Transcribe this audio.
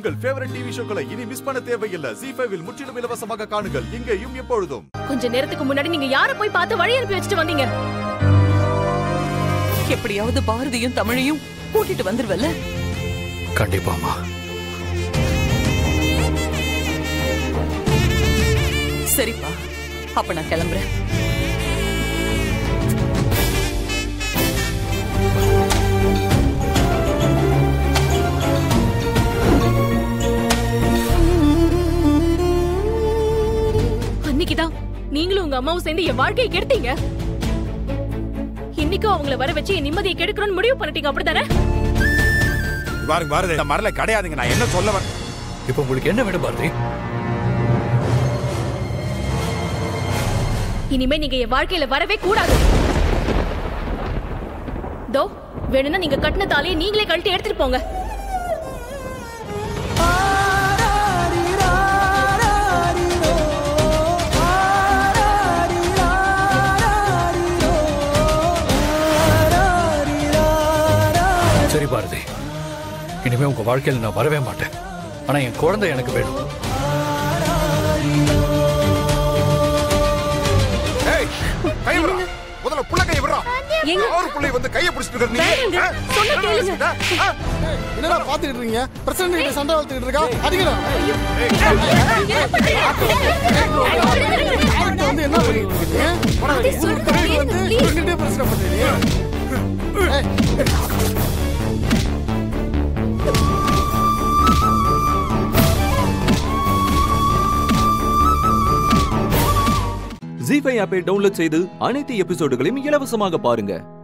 உங்கள் favourite TV ஷோக்களை இனி miss பண்ண தேவையில்லை ஜி ஃபைவில் முற்றிலும் இலவசமாக காணுங்கள் இங்கேயும் எப்பொழுதும் கொஞ்ச நேரத்துக்கு முன்னாடி நீங்க யார போய் பார்த்து வழி அனுப்பி வச்சுட்டு வந்தீங்க எப்படியாவது பாரதியும் தமிழையும் கூட்டிட்டு வந்துருவல்ல கண்டிப்பாமா சரிப்பா அப்ப நான் கிளம்புறேன் அன்னைக்குதான் நீங்களும் உங்க அம்மாவும் சேர்ந்து என் வாழ்க்கையை கெடுத்தீங்க இன்னைக்கும் அவங்கள வர வச்சு என் நிம்மதியை கெடுக்கணும்னு முடிவு பண்ணிட்டீங்க அப்படித்தானே பாருங்க பாருங்க இந்த மரல கிடையாதுங்க நான் என்ன சொல்ல வரேன் இப்போ உங்களுக்கு என்ன வேணும் பாரதி இனிமே நீங்க என் வாழ்க்கையில வரவே கூடாது தோ வேணும்னா நீங்க கட்டின தாலியை நீங்களே கழட்டி எடுத்துட்டு போங்க சரி பாரதி இனிமே உங்க வாழ்க்கையில நான் வரவே மாட்டேன் ஆனா என் குழந்தை எனக்கு வேணும் ஏய் கை விடுறா முதல்ல புள்ள கை விடுறா எங்க? ஒரு புள்ளை வந்து கையை பிடிச்சிட்டு இருக்க நீ வேணுங்க. ஆ? சொன்னா என்ன கேளுங்க. நினைச்சிட்ட? ஆ? என்னடா பாத்துக்கிட்டு இருக்கீங்க பிரசிடண்ட் கிட்ட சண்டை வளர்த்துக்கிட்டு இருக்கா அடிக்கடா வந்து என்ன பண்ணிட்டு இருக்கீங்க அதை சொல்லுங்க, கடைக்கு வந்து please. பிரசிடண்டே பிரச்சனை பண்றீங்க ஏய், ஜி ஃபைவ் ஆப்பை டவுன்லோட் செய்து அனைத்து எபிசோடுகளையும் இலவசமாக பாருங்க